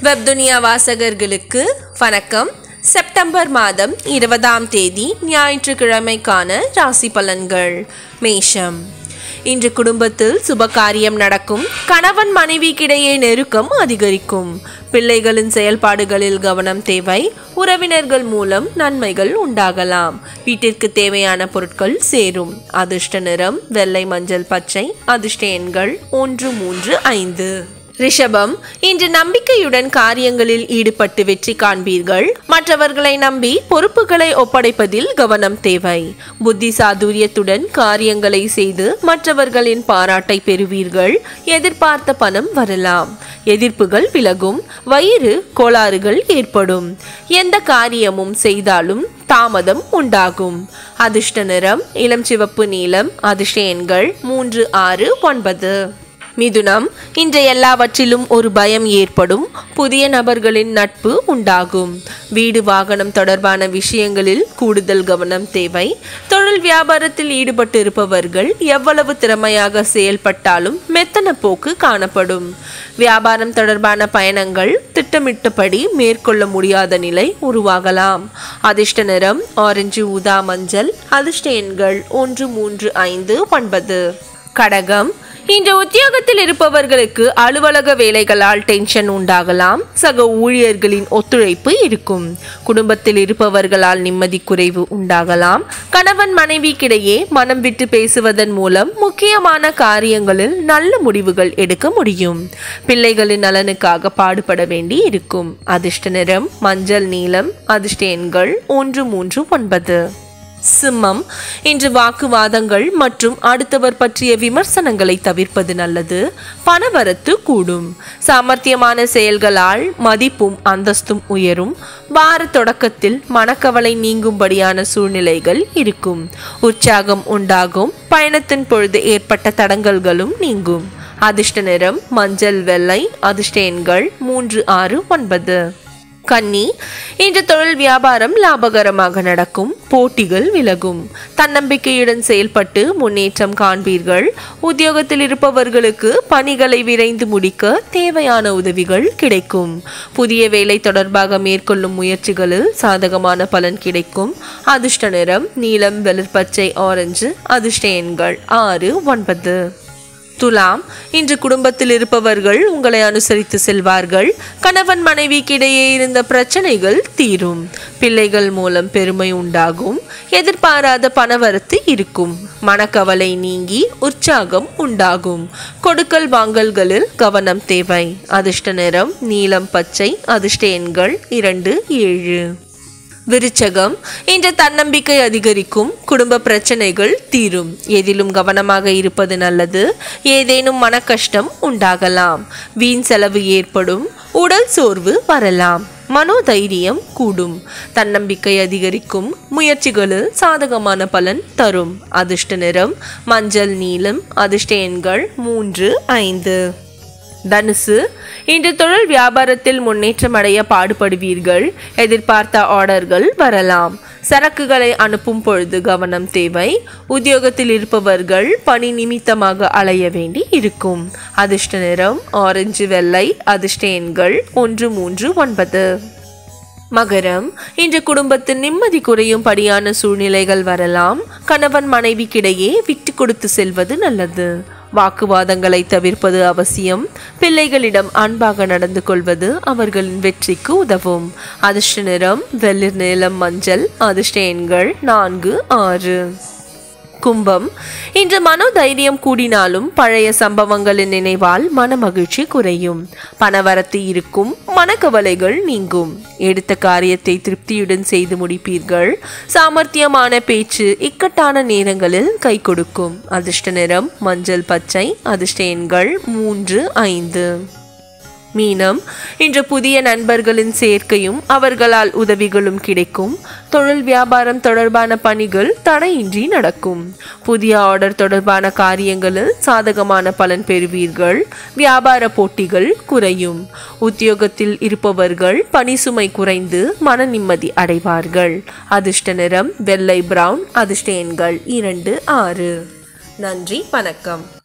வெப்துனியா வாசகர்களுக்கு வணக்கம் செப்டம்பர் மாதம் இருபதாம் தேதி ஞாயிற்றுக்கிழமைக்கான ராசி பலன்கள் மேஷம் இன்று குடும்பத்தில் சுபகாரியம் நடக்கும் கணவன் மனைவிக்கிடையே நெருக்கம் அதிகரிக்கும் பிள்ளைகளின் செயல்பாடுகளில் கவனம் தேவை உறவினர்கள் மூலம் நன்மைகள் உண்டாகலாம் வீட்டிற்கு தேவையான பொருட்கள் சேரும் அதிர்ஷ்ட நிறம் வெள்ளை மஞ்சள் பச்சை அதிர்ஷ்ட எண்கள் ஒன்று மூன்று ஐந்து ரிஷபம் இன்று நம்பிக்கையுடன் காரியங்களில் ஈடுபட்டு வெற்றி காண்பீர்கள் மற்றவர்களை நம்பி பொறுப்புகளை ஒப்படைப்பதில் கவனம் தேவை புத்தி சாதுரியத்துடன் காரியங்களை செய்து மற்றவர்களின் பாராட்டை பெறுவீர்கள் எதிர்பார்த்த பணம் வரலாம் எதிர்ப்புகள் விலகும் வயிறு கோளாறுகள் ஏற்படும் எந்த காரியமும் செய்தாலும் தாமதம் உண்டாகும் அதிர்ஷ்ட நிறம் இளம் சிவப்பு நீலம் அதிர்ஷ்ட எண்கள் மூன்று ஆறு ஒன்பது மிதுனம் இன்று எல்லாவற்றிலும் ஒரு பயம் ஏற்படும் புதிய நபர்களின் நட்பு உண்டாகும் வீடு வாகனம் தொடர்பான விஷயங்களில் கூடுதல் கவனம் தேவை தொழில் வியாபாரத்தில் ஈடுபட்டு இருப்பவர்கள் எவ்வளவு திறமையாக செயல்பட்டாலும் மெத்தன போக்கு காணப்படும் வியாபாரம் தொடர்பான பயணங்கள் திட்டமிட்டபடி மேற்கொள்ள முடியாத நிலை உருவாகலாம் அதிர்ஷ்ட நிறம் ஆரஞ்சு ஊதா மஞ்சள் அதிர்ஷ்ட எண்கள் ஒன்று மூன்று ஐந்து ஒன்பது கடகம் இன்று உத்தியோகத்தில் இருப்பவர்களுக்கு அலுவலக வேலைகளால் டென்ஷன் உண்டாகலாம் சக ஊழியர்களின் ஒத்துழைப்பு இருக்கும் குடும்பத்தில் இருப்பவர்களால் நிம்மதி குறைவு உண்டாகலாம் கணவன் மனைவிக்கிடையே மனம் விட்டு பேசுவதன் மூலம் முக்கியமான காரியங்களில் நல்ல முடிவுகள் எடுக்க முடியும் பிள்ளைகளின் நலனுக்காக பாடுபட வேண்டி இருக்கும் அதிர்ஷ்ட நிறம் மஞ்சள் நீலம் அதிர்ஷ்ட எண்கள் ஒன்று மூன்று ஒன்பது சிம்மம் இன்று வாக்குவாதங்கள் மற்றும் அடுத்தவர் பற்றிய விமர்சனங்களை தவிர்ப்பது நல்லது பணவரத்து கூடும் சாமர்த்தியமான செயல்களால் மதிப்பும் அந்தஸ்தும் உயரும் வார தொடக்கத்தில் மனக்கவலை நீங்கும்படியான சூழ்நிலைகள் இருக்கும் உற்சாகம் உண்டாகும் பயணத்தின் பொழுது ஏற்பட்ட தடங்கல்களும் நீங்கும் அதிர்ஷ்ட நிறம் மஞ்சள் வெள்ளை அதிர்ஷ்ட எண்கள் மூன்று ஆறு ஒன்பது கன்னி இன்று தொழில் வியாபாரம் லாபகரமாக நடக்கும் போட்டிகள் விலகும் தன்னம்பிக்கையுடன் செயல்பட்டு முன்னேற்றம் காண்பீர்கள் உத்தியோகத்தில் இருப்பவர்களுக்கு பணிகளை விரைந்து முடிக்க தேவையான உதவிகள் கிடைக்கும் புதிய வேலை தொடர்பாக மேற்கொள்ளும் முயற்சிகளில் சாதகமான பலன் கிடைக்கும் அதிர்ஷ்ட நிறம் நீலம் வெளிர் பச்சை ஆரஞ்சு அதிர்ஷ்ட எண்கள் ஆறு ஒன்பது துலாம் இன்று குடும்பத்தில் இருப்பவர்கள் உங்களை அனுசரித்து செல்வார்கள் கணவன் மனைவிக்கிடையே இருந்த பிரச்சனைகள் தீரும் பிள்ளைகள் மூலம் பெருமை உண்டாகும் எதிர்பாராத பணவரத்து இருக்கும் மனக்கவலை நீங்கி உற்சாகம் உண்டாகும் கொடுக்கல் வாங்கல்களில் கவனம் தேவை அதிர்ஷ்ட நிறம் நீலம் பச்சை அதிர்ஷ்ட எண்கள் இரண்டு ஏழு விருச்சகம் இன்று தன்னம்பிக்கை அதிகரிக்கும் குடும்ப பிரச்சனைகள் தீரும் எதிலும் கவனமாக இருப்பது நல்லது ஏதேனும் மன கஷ்டம் உண்டாகலாம் வீண் செலவு ஏற்படும் உடல் சோர்வு வரலாம் மனோதைரியம் கூடும் தன்னம்பிக்கை அதிகரிக்கும் முயற்சிகளில் சாதகமான பலன் தரும் அதிர்ஷ்ட நிறம் மஞ்சள் நீலம் அதிர்ஷ்ட எண்கள் மூன்று ஐந்து தனுசு இன்று தொழில் வியாபாரத்தில் முன்னேற்றம் அடைய பாடுபடுவீர்கள் எதிர்பார்த்த ஆர்டர்கள் வரலாம் சரக்குகளை அனுப்பும் பொழுது கவனம் தேவை உத்தியோகத்தில் இருப்பவர்கள் பணி நிமித்தமாக அலைய வேண்டி இருக்கும் அதிர்ஷ்ட நிறம் ஆரஞ்சு வெள்ளை அதிர்ஷ்ட எண்கள் ஒன்று மூன்று ஒன்பது மகரம் இன்று குடும்பத்தில் நிம்மதி குறையும் படியான சூழ்நிலைகள் வரலாம் கணவன் மனைவிக்கிடையே விட்டு கொடுத்து செல்வது நல்லது வாக்குவாதங்களை தவிர்ப்பது அவசியம் பிள்ளைகளிடம் அன்பாக நடந்து கொள்வது அவர்களின் வெற்றிக்கு உதவும் அதிர்ஷ்ட நிறம் வெளிர் நீலம் மஞ்சள் அதிர்ஷ்ட எண்கள் நான்கு ஆறு கும்பம் இன்று மனோதைரியம் கூடினாலும் பழைய சம்பவங்களின் நினைவால் மனமகிழ்ச்சி குறையும் பணவரத்து இருக்கும் மனக்கவலைகள் நீங்கும் எடுத்த காரியத்தை திருப்தியுடன் செய்து முடிப்பீர்கள் சாமர்த்தியமான பேச்சு இக்கட்டான நேரங்களில் கை கொடுக்கும் அதிர்ஷ்ட நிறம் மஞ்சள் பச்சை அதிர்ஷ்ட எண்கள் மூன்று ஐந்து மீனம் இன்று புதிய நண்பர்களின் சேர்க்கையும் அவர்களால் உதவிகளும் கிடைக்கும் தொழில் வியாபாரம் தொடர்பான பணிகள் தடையின்றி நடக்கும் புதிய ஆர்டர் தொடர்பான காரியங்களில் சாதகமான பலன் பெறுவீர்கள் வியாபார போட்டிகள் குறையும் உத்தியோகத்தில் இருப்பவர்கள் பணி சுமை குறைந்து மன நிம்மதி அடைவார்கள் அதிர்ஷ்ட நிறம் வெள்ளை பிரவுன் அதிர்ஷ்ட எண்கள் இரண்டு ஆறு நன்றி வணக்கம்